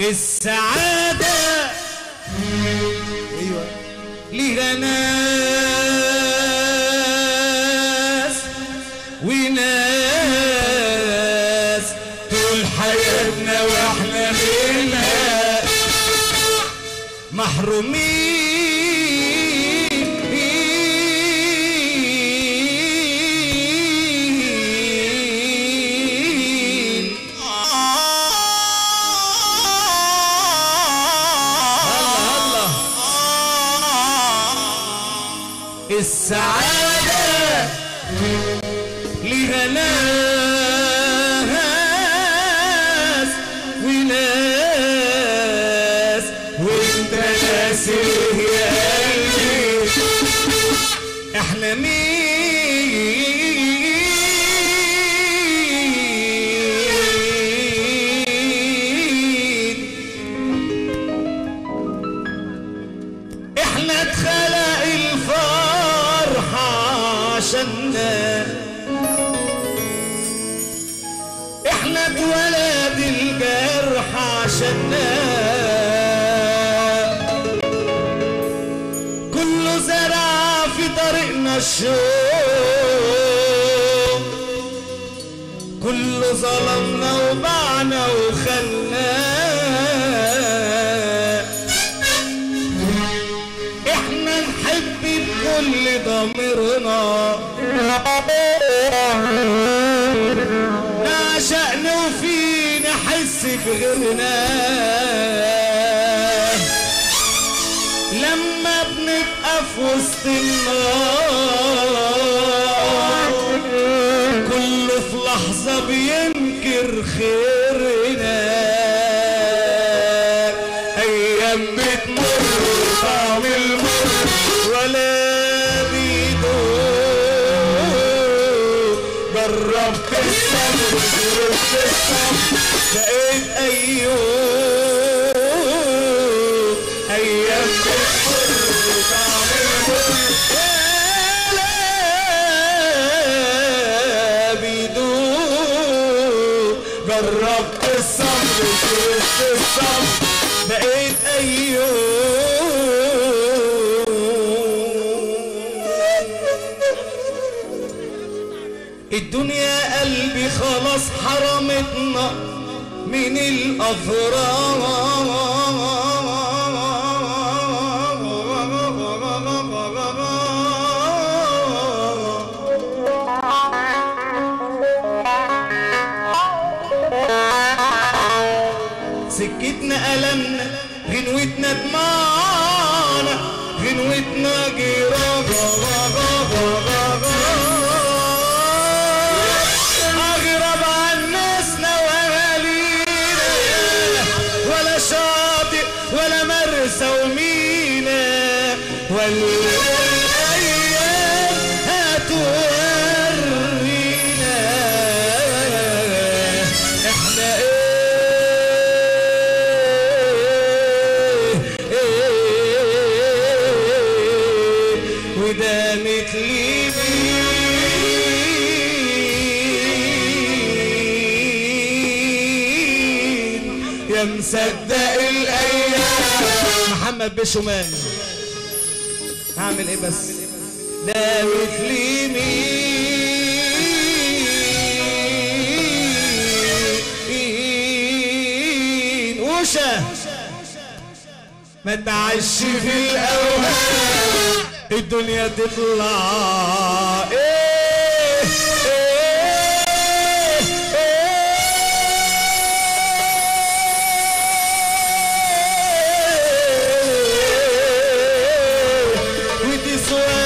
السعادة ايوه ليها ناس وناس طول حياتنا واحنا منها محرومين الله الله السعادة ليها ناس وناس وانت ناس يا قلبي احنا مين احنا اتخلق الفرحة عشاننا احنا اتولد الجرح عشاننا كله زرع في طريقنا الشوق كله ظلمنا وبعنا وخلنا احنا نحب بكل ضميرنا نعشق نوفي نحس بغيرنا لما بنبقى في وسط النار كله في لحظة بينكر خيرنا أيام بتمر طعم المر ولا بيدوب جربت الصبر جربت الصبر لقيت أيوب أيام بتمر طعم المر ولا بيدوب جربت الصبر شفت الصبر بقيت ايوب الدنيا قلبي خلاص حرمتنا من الأفراح سكتنا ألمنا غنوتنا دمعنا غنوتنا أغرب عن ناسنا وأهالينا ولا شاطئ ولا مرسى ومينا والأيام هتورينا احنا ايه ايه ودامت لي مين يا مصدق الايام محمد بشومان هعمل ايه بس دامت لي مين وشا ما تعيش في الاوهام الدنيا تطلع ايه ايه ايه ودي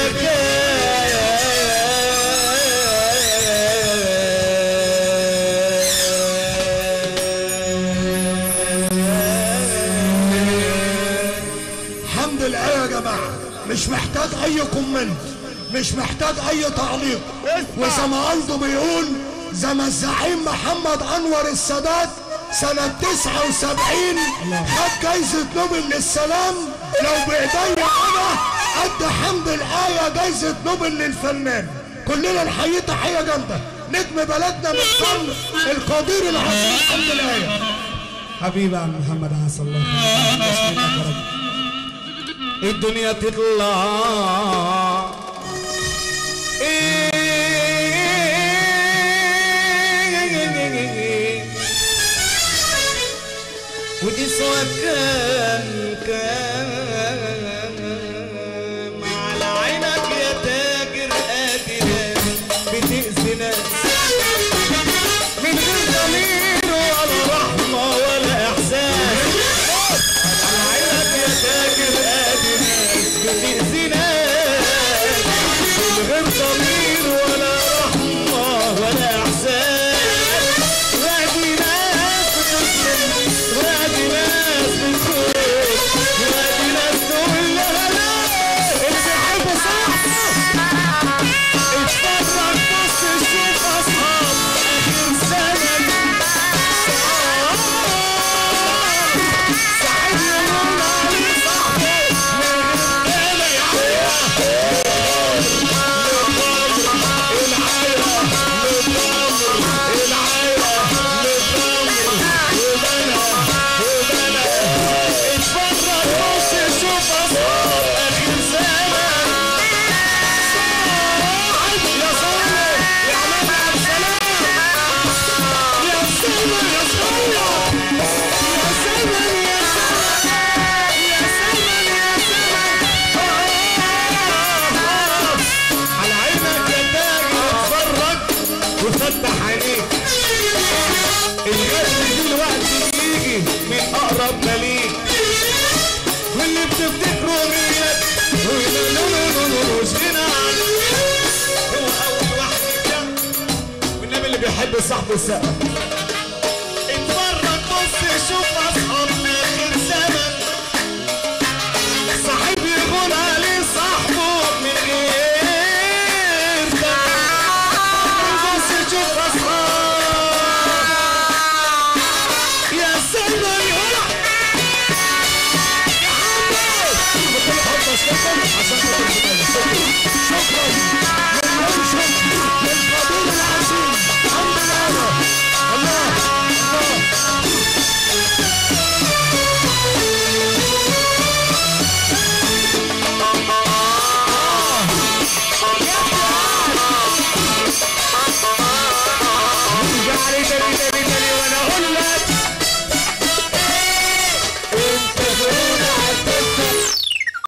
الحمد لله يا جماعة مش محتاج أي كومنت مش محتاج أي تعليق وزي ما قلبه بيقول زي ما الزعيم محمد أنور السادات سنة 79 خد جايزة نوبل للسلام لو بإيديا أنا قد حمد الآية جايزة نوبل للفنان كلنا نحييه تحية جامدة نجم بلدنا من الفن القدير العظيم حمد الآية حبيبي عم محمد عسى الله يخليك. بس منك يا رب. الدنيا تطلع إيه ودي سوا كان كان على عينك يا تاجر قادر بتأذي ناس من غير ضمير ولا رحمة ولا إحساس على عينك يا تاجر قادر بتأذي ناس من غير ضمير ولا رحمة ولا إحساس وادي ناس بتظلم وادي ناس بتخون وادي ناس تقول لها لا اللي بيحب صاحبه اتفرج بص شوف اصحاب اخر زمن صاحب يقول عليه صاحبه من غير اتفرج بص شوف اصحاب اخر زمن صاحب يا صاحب يا عماد عبد السلام يا سلمى يا صاحب يا سلمى يا سلمى يا سلمى يا سلمى على عينك يا تاجر اتفرج وفتح عينيك الغد دلوقتي يجي من اقرب مليك واللي بتفتكره منك مش هنا هو اول واحد يبدأ والنبي اللي بيحب صاحبه السقف